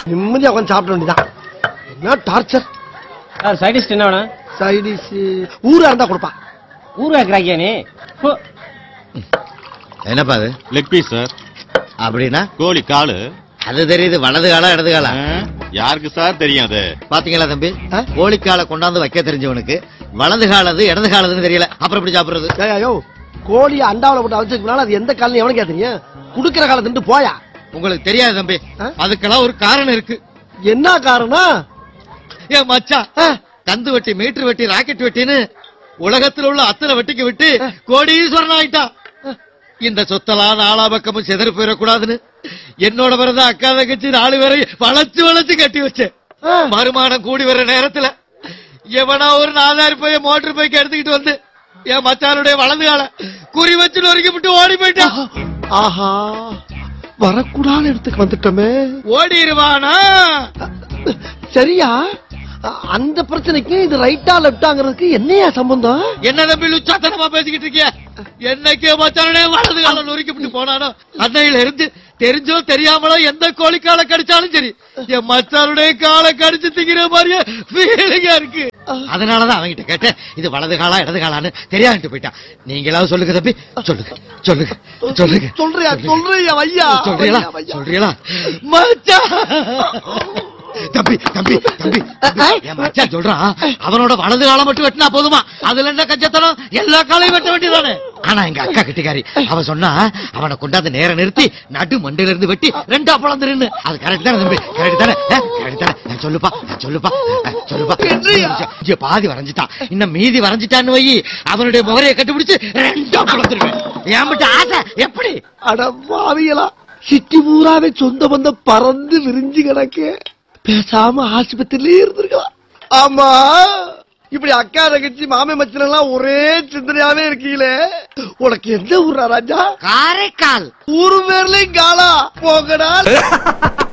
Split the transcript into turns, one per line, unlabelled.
நிம்மதியா உட்காந்து சாப்பிட வேண்டியதான் என்ன டார்ச்சர்
சார் சைடிஸ்ட் என்ன வேணும்
சைடிஸ் ஊரா இருந்தா கொடுப்பா
ஊருகா கிராக்கியா நீ ஹோ.
என்னப்பா அது
லெக் பீஸ் சார்
அப்படின்னா
கோழி காலு
அது தெரியுது வலது காலம் இடது காலம்
ஆ, யாருக்கு சார் தெரியும் அது
பாத்தீங்களா தம்பி
ஆ?
கோழிக்கால கொண்டாந்து வைக்க தெரிஞ்சவனுக்கு வலது காலது இடது காலதுன்னு தெரியல அப்புறம் எப்படி சாப்பிடுறது
ஏய்யோ கோழி அண்டாவில போட்டு அழைச்சிருக்கனால அது எந்த காலம் எவனுக்கு தெரியும் குடுக்கிற காலத்துட்டு போயா
உங்களுக்கு தெரியாது தம்பி
ஆ?
அதுக்கெல்லாம் ஒரு காரணம் இருக்கு
என்ன காரணம்
ஏன் மச்சான்
ஆ,
கந்து வெட்டி மீட்டர் வெட்டி ராக்கெட் வெட்டின்னு உலகத்துல உள்ள அத்தனை வெட்டிக்கு விட்டு கோடீஸ்வரன் ஆயிட்டான் இந்த சொத்தெல்லாம் நாலா பக்கமும் சிதறி போயிடக்கூடாதுன்னு என்னோட பிறந்த அக்கா தங்கச்சி நாலு பேரை வளைச்சு வளைச்சு கட்டி வச்சேன்
ஆ.
வருமானம் கூடி வர நேரத்துல எவனா ஒரு நாலாயிரம் போய் மோட்டர் பைக் எடுத்துக்கிட்டு வந்து என் மச்சானுடைய வலது கால குறி வச்சு நொறுக்கி விட்டு ஓடி போயிட்டான்
ஆஹா வரக்கூடாத இடத்துக்கு வந்துட்டோமே
ஓடிடுவானா
சரியா அ- அந்த பிரச்சனைக்கு இது ரைட்டா லெப்டாங்கிறதுக்கு என்னையா சம்பந்தம்
என்ன தம்பி லுச்சாத்தனமா பேசிக்கிட்டு இருக்கிய என்னைக்கே மச்சானே வலது காலம் நொறுக்கி விட்டு போனானோ அன்னையில இருந்து தெரிஞ்சோ தெரியாமலோ எந்த கோழிக்கால கடிச்சாலும் சரி என் மச்சானுடைய காலை கடிச்சு திங்கிற மாதிரியே ஃபீலிங்கா இருக்கு அதனாலதான் அவன்கிட்ட கேட்டேன் இது வலது காலா இடது காலான்னு தெரியாதுட்டு போயிட்டான் நீங்களாவது சொல்லுங்க தம்பி சொல்லுங்க சொல்லுங்க சொல்லுங்க
சொல்றியா சொல்றியா ஐயா
சொல்றீங்களா
ஐயா, ஐயா.
சொல்றீங்களா மச்சான் தம்பி தம்பி தம்பி தம்பி, என் மச்சான் சொல்றான் அவனோட வலது காலம் மட்டும் வெட்டினா போதுமா அதுல என்ன கஞ்சத்தனம் எல்லா காலையும் வெட்ட வேண்டியதானே ஆனா எங்க அக்கா கட்டிக்காரி அவன் சொன்னா அவனை கொண்டாந்து நேர நிறுத்தி நடு மண்டையில இருந்து வெட்டி ரெண்டா பழந்துருன்னு அது கரெக்ட் தானே தம்பி கரெக்ட் தானே கரெக்ட் தானே அஹ், சொல்லுப்பா அஹ், சொல்லுப்பா அஹ், சொல்லுப்பா இங்க பாதி வரைஞ்சிட்டான் இன்னும் மீதி வரைஞ்சிட்டான்னு வை அவனுடைய முகரையை கண்டுபிடிச்சு ரெண்டா பழந்துருவேன் ஏன் மட்டும் ஆசை எப்படி
அட பாவிகளா சிட்டி பூராவே சொந்த பந்தம் பறந்து விரிஞ்சு கிடக்கு பேசாம ஆஸ்பத்திரியிலே இருந்திருக்கலாம் ஆமா இப்படி அக்கா தங்கச்சி மாமே மச்சன் எல்லாம் ஒரே சிந்தனையாவே இருக்கீங்களே உனக்கு எந்த ஊரா ராஜா
காரைக்கால்
ஊரு பேர்லயும் காலா போகடா